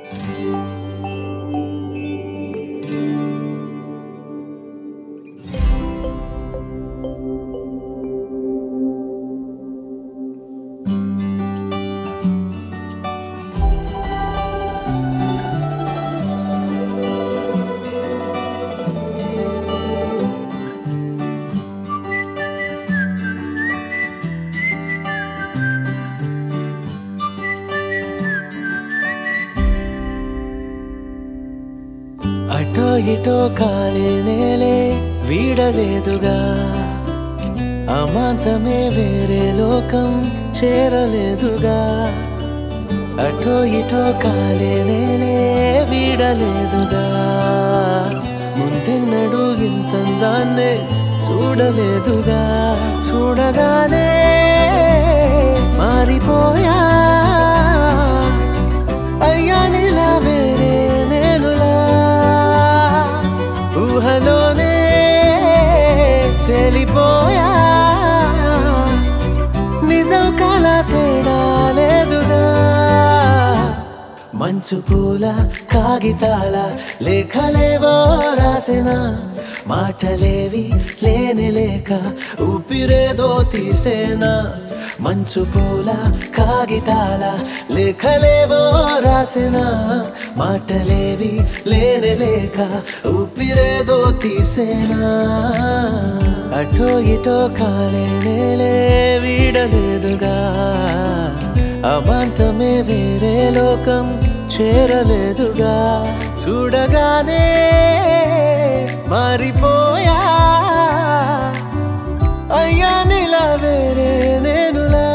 అటో ఇటో కాలే నేలే వీడలేదుగా అమాంతమే వేరే లోకం చేరలేదుగా అటో ఇటో కాలే నేలే వీడలేదుగా ముందెన్నడు ఇంతందాన్నే చూడలేదుగా చూడగానే మారిపోయా అయ్యా నీలా వేరే నేనులా ఊహలోనే తెలిపోయా నిజం కల తేడా లేదుగా మంచు పూల కాగితాల లేఖలేవో రాసిన మాటలేవి లేని లేక ఊపిరేదో తీసేనా మంచు పూల కాగితాల లేఖలేవో రాసిన మాటలేవి లేని లేక ఊపిరేదో తీసేనా అటో ఇటో కాలే నేలే వీడలేదుగా అమాంతమే వేరే లోకం చేరలేదుగా చూడగానే మారిపోయా అయ్యా నీలా వేరే నేనులా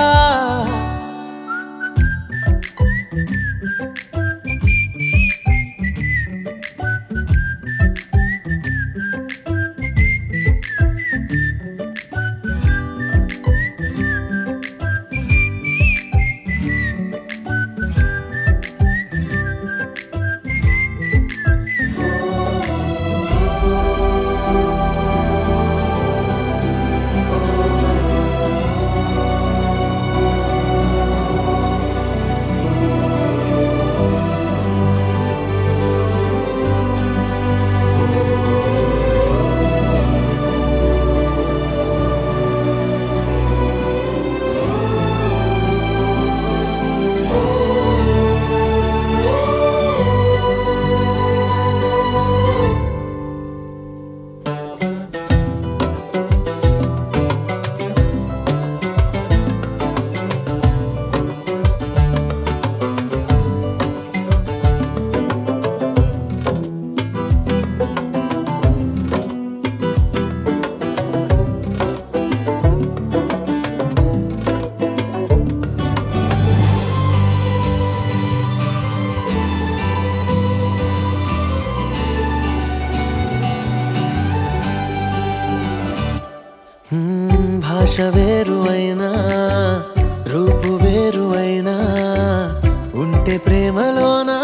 హ్మ్, భాష వేరు అయినా రూపు వేరు అయినా ఉంటే ప్రేమలోనా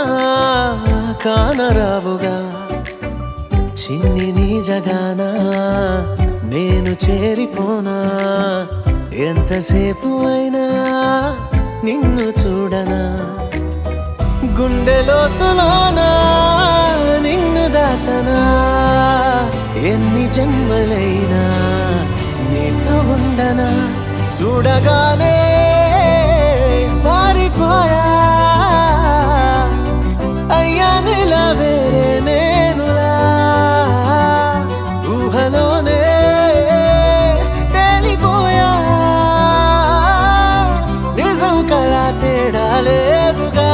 కానరావుగా చిన్ని నీ జగానా నేను చేరిపోనా ఎంతసేపు అయినా నిన్ను చూడనా గుండె లోతులోనా నిన్ను దాచనా ఎన్ని జన్మలైనా నీతో ఉండనా చూడగానే మారిపోయా అయ్యా నీలా వేరే నేనులా ఊహలోనే తేలిపోయా నిజం కళ తేడా లేదుగా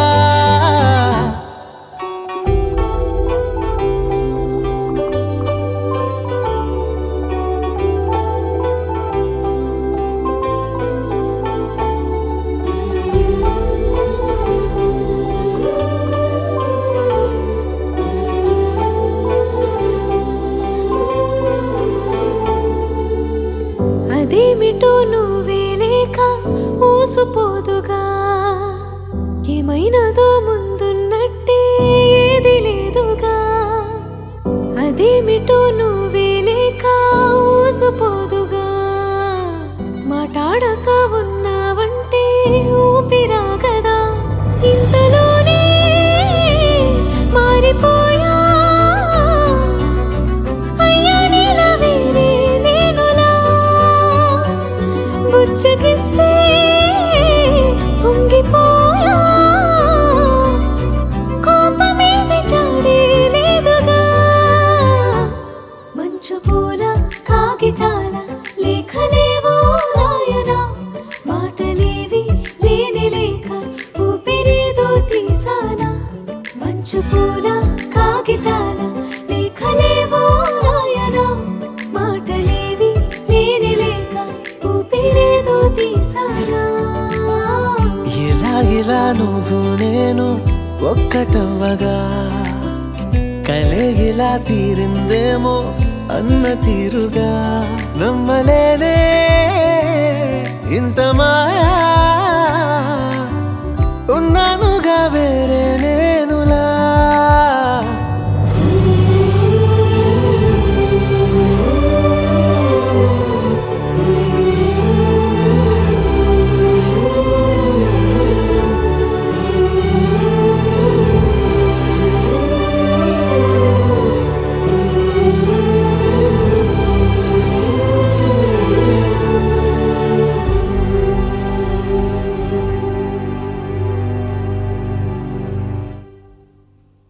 అదేమిటో నువ్వే లేక ఊసుపోదుగా ఏమైనదో ముందున్నట్టే ఏది లేదుగా అదేమిటో నువ్వే లేక ఊసుపోదుగా మాటాడక ఉన్నావంటే ఊపిరాగదా ఇంతలోనే ఇలా నువ్వు నేను ఒక్కటవ్వగా కలే ఇలా తీరిందేమో అన్న తీరుగా నమ్మలేనే ఇంత మాయా ఉన్నానుగా వేరే